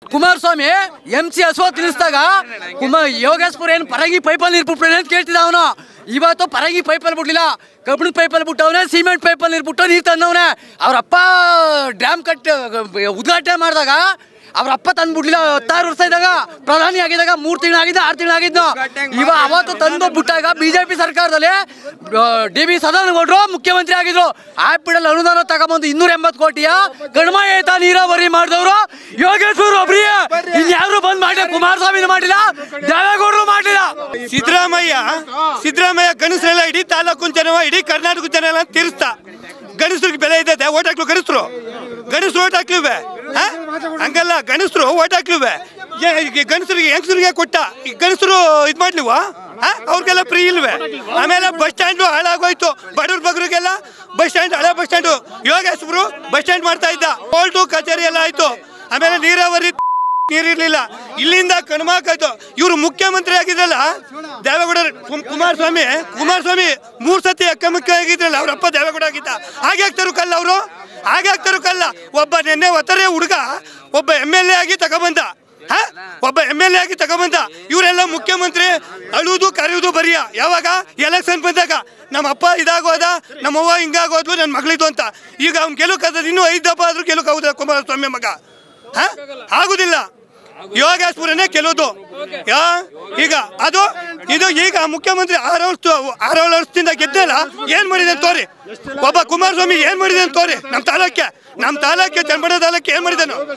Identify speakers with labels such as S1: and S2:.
S1: Kumaraswamy M C ಹಸುವ ತಿನ್ನಿಸ್ದಾಗ ಕುಮಾರ್ ಯೋಗೇಶ್ಪುರ ಏನು ಪರಂಗಿ ಪೈಪಲ್ಲಿ ನೀರು ಬಿಟ್ಬಿಟ್ಟು ಅಂತ ಕೇಳ್ತಿದ್ದ ಅವನು ಇವತ್ತು ಪರಂಗಿ ಪೈಪಲ್ಲಿ ಬಿಡ್ಲಿಲ್ಲ ಕಬ್ಬಿಣದ ಪೈಪಲ್ಲಿ ಬಿಟ್ಟವನೆ ಸಿಮೆಂಟ್ ಪೈಪಲ್ಲಿ ನೀರು ಬಿಟ್ಟು ನೀರು ತಂದವನೆ ಅವರಪ್ಪ ಡ್ಯಾಮ್ ಕಟ್ ಉದ್ಘಾಟನೆ ಮಾಡಿದಾಗ ಅವ್ರ ಅಪ್ಪ ತಂದು ಬಿಡ್ಲಿಲ್ಲ ಹತ್ತಾರು ವರ್ಷ ಇದ್ದಾಗ ಪ್ರಧಾನಿ ಆಗಿದ್ದಾಗ ಮೂರು ತಿಂಗಳು ಆಗಿದ್ದ ಆರು ತಿಂಗಳು ಆಗಿದ್ದ ಇವ ಅವತ್ತು ತಂದು ಬಿಟ್ಟಾಗ ಬಿಜೆಪಿ ಸರ್ಕಾರದಲ್ಲಿ ಡಿ ಬಿ ಸದಾನಗೌಡರು ಮುಖ್ಯಮಂತ್ರಿ ಆಗಿದ್ರು ಆಪಿಡಲ್ಲಿ ಅನುದಾನ ತಗೊಂಬಂದು ಇನ್ನೂರ ಎಂಬತ್ತು ಕೋಟಿಯ ಗಣಮಾಯೇತ ನೀರಾವರಿ ಮಾಡಿದವರು ಯೋಗೇಶ್ವರ್ ಒಬ್ರಿಯೇ ಇನ್ಯಾರು ಬಂದ್ ಮಾಡಿಲ್ಲ ಕುಮಾರಸ್ವಾಮಿ ಮಾಡಿಲ್ಲ ದೇವೇಗೌಡರು ಮಾಡಿಲ್ಲ
S2: ಸಿದ್ದರಾಮಯ್ಯ ಸಿದ್ದರಾಮಯ್ಯ ಗಣಸರೆಲ್ಲ ಇಡೀ ತಾಲೂಕು ಜನ ಇಡೀ ಕರ್ನಾಟಕ ಜನ ಎಲ್ಲ ತೀರಿಸ್ತಾ ಗಣಸರಿಗೆ ಬೆಲೆ ಇದೆ ಓಟ್ ಹಾಕ್ಲು ಗಣಸರು ಗಣಸರು ಓಟ್ ಹಾಕ್ಲಿವೆ ಹಾ? ಹಂಗಲ್ಲ ಗಣಸರು ಓಟ್ ಹಾಕ್ಲಿವೆ ಗಣಸರಿಗೆ ಹೆಂಗಸರಿಗೆ ಕೊಟ್ಟ ಈ ಗಣಸರು ಇದ್ ಮಾಡ್ಲಿವ ಅವ್ರಿಗೆಲ್ಲ ಫ್ರೀ ಇಲ್ವೇ ಆಮೇಲೆ ಬಸ್ ಸ್ಟ್ಯಾಂಡ್ ಹಾಳಾಗೋಯ್ತು ಬಡವ್ರ ಬಗ್ರಿಗೆಲ್ಲ ಬಸ್ ಸ್ಟ್ಯಾಂಡ್ ಹಳೆ ಬಸ್ ಸ್ಟ್ಯಾಂಡ್ ಯೋಗೇಶ್ವರು ಬಸ್ ಸ್ಟ್ಯಾಂಡ್ ಮಾಡ್ತಾ ಇದ್ದ ಕೋಲ್ಟು ಕಚೇರಿ ಎಲ್ಲ ಆಯ್ತು ಆಮೇಲೆ ನೀರಾವರಿ ನೀರಿರ್ಲಿಲ್ಲ ಇಲ್ಲಿಂದ ಕಣ್ಮಾಕಾಯ್ತು ಇವರು ಮುಖ್ಯಮಂತ್ರಿ ಆಗಿದ್ರಲ್ಲ ದೇವೇಗೌಡ ಕುಮ್- ಕುಮಾರಸ್ವಾಮಿ ಕುಮಾರಸ್ವಾಮಿ ಮೂರ್ ಸತಿ ಅಕ್ಕಮುಖ್ಯ ಆಗಿದ್ರಲ್ಲ ಅವ್ರಪ್ಪ ದೇವೇಗೌಡ ಆಗಿದ್ದ ಹಾಗೆ ಆಗ್ತಾರು ಕಲ್ಲ ಅವರು ಹಾಗೆ ಆಗ್ತಾರು ಕಲ್ಲ ಒಬ್ಬ ನಿನ್ನೆ ಒತ್ತರೆ ಹುಡುಗ ಒಬ್ಬ ಎಮ್ ಎಲ್ ಎ ಆಗಿ ತಗೊಬಂದ ಹ? ಒಬ್ಬ ಎಮ್ ಎಲ್ ಎ ಆಗಿ ತಗೊಬಂದ ಇವರೆಲ್ಲ ಮುಖ್ಯಮಂತ್ರಿ ಅಳುವುದು ಕರೆಯುವುದು ಬರಿಯ ಯಾವಾಗ ಎಲೆಕ್ಷನ್ ಬಂದಾಗ ನಮ್ಮ ಅಪ್ಪ ಇದಾಗೋದ ನಮ್ಮವ್ವ ಹಿಂಗಾಗೋದ್ಲು ನನ್ನ ಮಗಳಿದ್ದು ಅಂತ ಈಗ ಅವ್ನು ಗೆಲುಕಾದ ಇನ್ನೂ ಐದು ದಪ್ಪ ಆದ್ರೂ ಗೆಲುಕಾಗುದ ಕುಮಾರಸ್ವಾಮಿ ಮಗ ಹ? ಆಗುದಿಲ್ಲ ಯೋಗೇಶ್ವರನೇ ಕೆಲವುದು ಯಾ ಈಗ ಅದು ಇದು ಈಗ ಮುಖ್ಯಮಂತ್ರಿ ಆರು ವರ್ಷ ಆರು ವರ್ಷದಿಂದ ಗೆದ್ದಲ್ಲ ಏನ್ ಮಾಡಿದೆ ಅಂತ ತೋರಿ ಒಬ್ಬ ಕುಮಾರಸ್ವಾಮಿ ಏನ್ ಮಾಡಿದೆ ಅಂತ ತೋರಿ ನಮ್ಮ ತಾಲೂಕೆ ನಮ್ಮ ತಾಲೂಕೆ ಚನ್ನಪಟ್ಟಣ ತಾಲೂಕೆ ಏನ್ ಮಾಡಿದನು